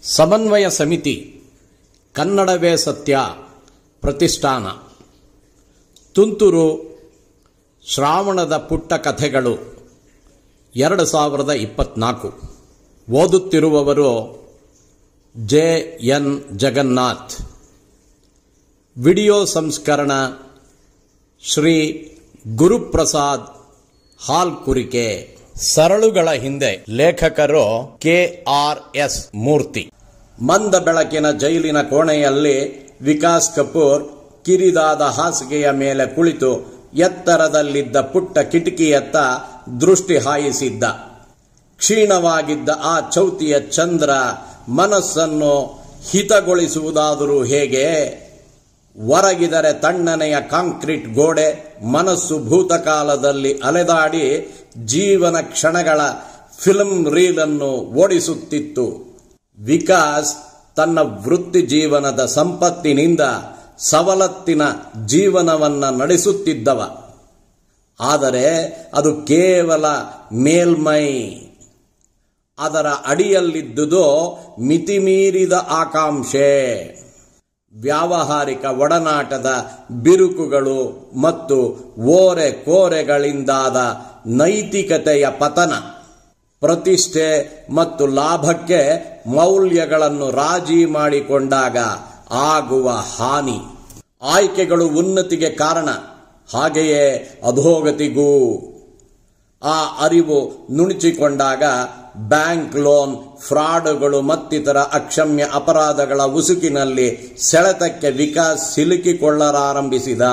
ಸಮನ್ವಯ ಸಮಿತಿ ಕನ್ನಡವೇ ಸತ್ಯ ಪ್ರತಿಷ್ಠಾನ ತುಂತುರು ಶ್ರಾವಣದ ಪುಟ್ಟ ಕಥೆಗಳು ಎರಡು ಸಾವಿರದ ಇಪ್ಪತ್ನಾಲ್ಕು ಓದುತ್ತಿರುವವರು ಜೆ ಎನ್ ಜಗನ್ನಾಥ್ ವಿಡಿಯೋ ಸಂಸ್ಕರಣ ಶ್ರೀ ಗುರುಪ್ರಸಾದ್ ಹಾಲ್ಕುರಿಕೆ ಸರಳುಗಳ ಹಿಂದೆ ಲೇಖಕರು ಕೆ ಆರ್ ಎಸ್ ಮೂರ್ತಿ ಮಂದ ಬೆಳಕಿನ ಜೈಲಿನ ಕೋಣೆಯಲ್ಲಿ ವಿಕಾಸ್ ಕಪೂರ್ ಕಿರಿದಾದ ಹಾಸಿಗೆಯ ಮೇಲೆ ಕುಳಿತು ಎತ್ತರದಲ್ಲಿದ್ದ ಪುಟ್ಟ ಕಿಟಕಿಯತ್ತ ದೃಷ್ಟಿ ಹಾಯಿಸಿದ್ದ ಕ್ಷೀಣವಾಗಿದ್ದ ಆ ಚೌತಿಯ ಚಂದ್ರ ಮನಸ್ಸನ್ನು ಹಿತಗೊಳಿಸುವುದಾದರೂ ಹೇಗೆ ಹೊರಗಿದರೆ ತಣ್ಣನೆಯ ಕಾಂಕ್ರೀಟ್ ಗೋಡೆ ಮನಸ್ಸು ಭೂತಕಾಲದಲ್ಲಿ ಅಲೆದಾಡಿ ಜೀವನ ಕ್ಷಣಗಳ ಫಿಲ್ಮ್ ರೀಲನ್ನು ಓಡಿಸುತ್ತಿತ್ತು ವಿಕಾಸ್ ತನ್ನ ವೃತ್ತಿ ಜೀವನದ ಸಂಪತ್ತಿನಿಂದ ಸವಲತ್ತಿನ ಜೀವನವನ್ನ ನಡೆಸುತ್ತಿದ್ದವ ಆದರೆ ಅದು ಕೇವಲ ಮೇಲ್ಮೈ ಅದರ ಅಡಿಯಲ್ಲಿದ್ದುದು ಮಿತಿಮೀರಿದ ಆಕಾಂಕ್ಷೆ ವ್ಯಾವಹಾರಿಕ ಒಡನಾಟದ ಬಿರುಕುಗಳು ಮತ್ತು ಓರೆ ಕೋರೆಗಳಿಂದಾದ ನೈತಿಕತೆಯ ಪತನ ಪ್ರತಿಷ್ಠೆ ಮತ್ತು ಲಾಭಕ್ಕೆ ಮೌಲ್ಯಗಳನ್ನು ರಾಜಿ ಮಾಡಿಕೊಂಡಾಗ ಆಗುವ ಹಾನಿ ಆಯ್ಕೆಗಳು ಉನ್ನತಿಗೆ ಕಾರಣ ಹಾಗೆಯೇ ಅಧೋಗತಿಗೂ ಆ ಅರಿವು ನುಣುಚಿಕೊಂಡಾಗ ಬ್ಯಾಂಕ್ ಲೋನ್ ಫ್ರಾಡ್ಗಳು ಮತ್ತಿತರ ಅಕ್ಷಮ್ಯ ಅಪರಾಧಗಳ ಉಸುಕಿನಲ್ಲಿ ಸೆಳೆತಕ್ಕೆ ವಿಕಾಸ್ ಸಿಲುಕಿಕೊಳ್ಳಲಾರಂಭಿಸಿದ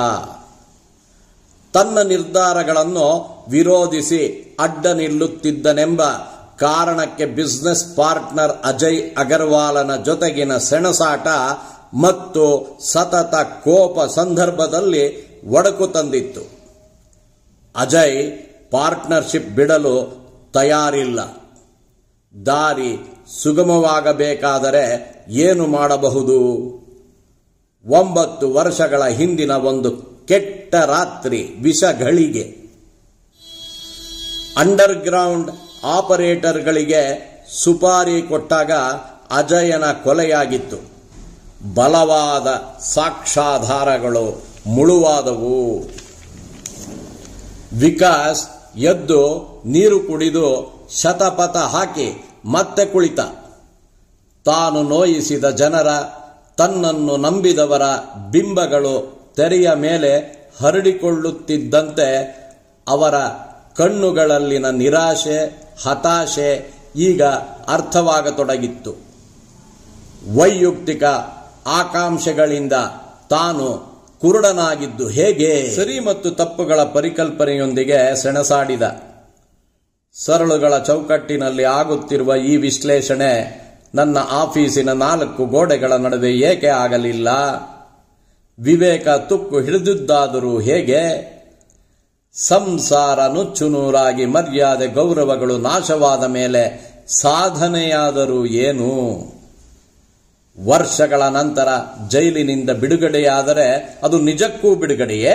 ತನ್ನ ನಿರ್ಧಾರಗಳನ್ನು ವಿರೋಧಿಸಿ ಅಡ್ಡ ನಿಲ್ಲುತ್ತಿದ್ದನೆಂಬ ಕಾರಣಕ್ಕೆ ಬಿಸ್ನೆಸ್ ಪಾರ್ಟ್ನರ್ ಅಜಯ್ ಅಗರ್ವಾಲನ ಜೊತೆಗಿನ ಸೆಣಸಾಟ ಮತ್ತು ಸತತ ಕೋಪ ಸಂದರ್ಭದಲ್ಲಿ ಒಡಕು ತಂದಿತ್ತು ಅಜಯ್ ಪಾರ್ಟ್ನರ್ಶಿಪ್ ಬಿಡಲು ತಯಾರಿಲ್ಲ ದಾರಿ ಸುಗಮವಾಗಬೇಕಾದರೆ ಏನು ಮಾಡಬಹುದು ಒಂಬತ್ತು ವರ್ಷಗಳ ಹಿಂದಿನ ಒಂದು ಕೆಟ್ಟ ರಾತ್ರಿ ವಿಷಗಳಿಗೆ ಅಂಡರ್ಗ್ರೌಂಡ್ ಆಪರೇಟರ್ಗಳಿಗೆ ಸುಪಾರಿ ಕೊಟ್ಟಾಗ ಅಜಯನ ಕೊಲೆಯಾಗಿತ್ತು ಬಲವಾದ ಸಾಕ್ಷ್ಯಾಧಾರಗಳು ಮುಳುವಾದವು ವಿಕಾಸ್ ಎದ್ದು ನೀರು ಕುಡಿದು ಶತಪಥ ಹಾಕಿ ಮತ್ತೆ ಕುಳಿತ ತಾನು ನೋಯಿಸಿದ ಜನರ ತನ್ನನ್ನು ನಂಬಿದವರ ಬಿಂಬಗಳು ತೆರೆಯ ಮೇಲೆ ಹರಡಿಕೊಳ್ಳುತ್ತಿದ್ದಂತೆ ಅವರ ಕಣ್ಣುಗಳಲ್ಲಿನ ನಿರಾಶೆ ಹತಾಶೆ ಈಗ ಅರ್ಥವಾಗತೊಡಗಿತ್ತು ವೈಯಕ್ತಿಕ ಆಕಾಂಕ್ಷೆಗಳಿಂದ ತಾನು ಕುರುಡನಾಗಿದ್ದು ಹೇಗೆ ಸರಿ ಮತ್ತು ತಪ್ಪುಗಳ ಪರಿಕಲ್ಪನೆಯೊಂದಿಗೆ ಸೆಣಸಾಡಿದ ಸರಳುಗಳ ಚೌಕಟ್ಟಿನಲ್ಲಿ ಆಗುತ್ತಿರುವ ಈ ವಿಶ್ಲೇಷಣೆ ನನ್ನ ಆಫೀಸಿನ ನಾಲ್ಕು ಗೋಡೆಗಳ ನಡುವೆ ಏಕೆ ಆಗಲಿಲ್ಲ ವಿವೇಕ ತುಕ್ಕು ಹಿಡಿದಿದ್ದಾದರೂ ಹೇಗೆ ಸಂಸಾರ ನುಚ್ಚುನೂರಾಗಿ ಮರ್ಯಾದೆ ಗೌರವಗಳು ನಾಶವಾದ ಮೇಲೆ ಸಾಧನೆಯಾದರೂ ಏನು ವರ್ಷಗಳ ನಂತರ ಜೈಲಿನಿಂದ ಬಿಡುಗಡೆಯಾದರೆ ಅದು ನಿಜಕ್ಕೂ ಬಿಡುಗಡೆಯೇ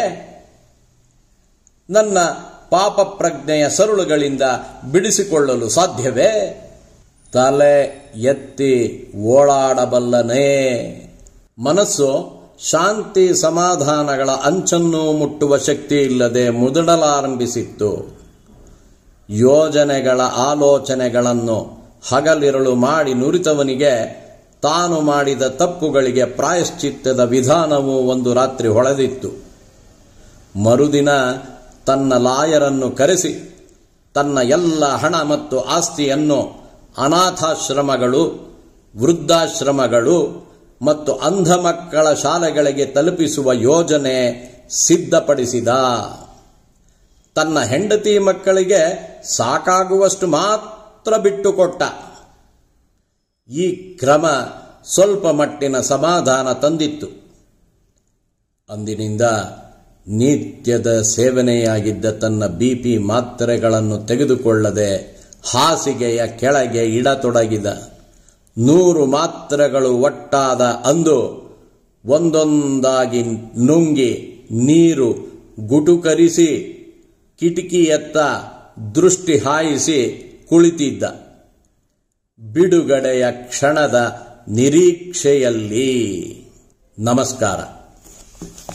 ನನ್ನ ಪಾಪ ಪ್ರಜ್ಞೆಯ ಸರುಳುಗಳಿಂದ ಬಿಡಿಸಿಕೊಳ್ಳಲು ಸಾಧ್ಯವೇ ತಲೆ ಎತ್ತಿ ಓಡಾಡಬಲ್ಲನೇ ಮನಸ್ಸು ಶಾಂತಿ ಸಮಾಧಾನಗಳ ಅಂಚನ್ನು ಮುಟ್ಟುವ ಶಕ್ತಿ ಇಲ್ಲದೆ ಮುದುಡಲಾರಂಭಿಸಿತ್ತು ಯೋಜನೆಗಳ ಆಲೋಚನೆಗಳನ್ನು ಹಗಲಿರಳು ಮಾಡಿ ನುರಿತವನಿಗೆ ತಾನು ಮಾಡಿದ ತಪ್ಪುಗಳಿಗೆ ಪ್ರಾಯಶ್ಚಿತ್ತದ ವಿಧಾನವು ಒಂದು ರಾತ್ರಿ ಹೊಳೆದಿತ್ತು ಮರುದಿನ ತನ್ನ ಲಾಯರನ್ನು ಕರೆಸಿ ತನ್ನ ಎಲ್ಲ ಹಣ ಮತ್ತು ಆಸ್ತಿಯನ್ನು ಅನಾಥಾಶ್ರಮಗಳು ವೃದ್ಧಾಶ್ರಮಗಳು ಮತ್ತು ಅಂಧ ಮಕ್ಕಳ ಶಾಲೆಗಳಿಗೆ ತಲುಪಿಸುವ ಯೋಜನೆ ಸಿದ್ಧಪಡಿಸಿದ ತನ್ನ ಹೆಂಡತಿ ಮಕ್ಕಳಿಗೆ ಸಾಕಾಗುವಷ್ಟು ಮಾತ್ರ ಬಿಟ್ಟುಕೊಟ್ಟ ಈ ಕ್ರಮ ಸ್ವಲ್ಪ ಮಟ್ಟಿನ ಸಮಾಧಾನ ತಂದಿತ್ತು ಅಂದಿನಿಂದ ನಿತ್ಯದ ಸೇವನೆಯಾಗಿದ್ದ ತನ್ನ ಬಿಪಿ ಮಾತ್ರೆಗಳನ್ನು ತೆಗೆದುಕೊಳ್ಳದೆ ಹಾಸಿಗೆಯ ಕೆಳಗೆ ಇಡತೊಡಗಿದ ನೂರು ಮಾತ್ರೆಗಳು ಒಟ್ಟಾದ ಅಂದು ಒಂದೊಂದಾಗಿ ನುಂಗಿ ನೀರು ಗುಟುಕರಿಸಿ ಕಿಟಕಿಯತ್ತ ದೃಷ್ಟಿ ಹಾಯಿಸಿ ಕುಳಿತಿದ್ದ ಬಿಡುಗಡೆಯ ಕ್ಷಣದ ನಿರೀಕ್ಷೆಯಲ್ಲಿ ನಮಸ್ಕಾರ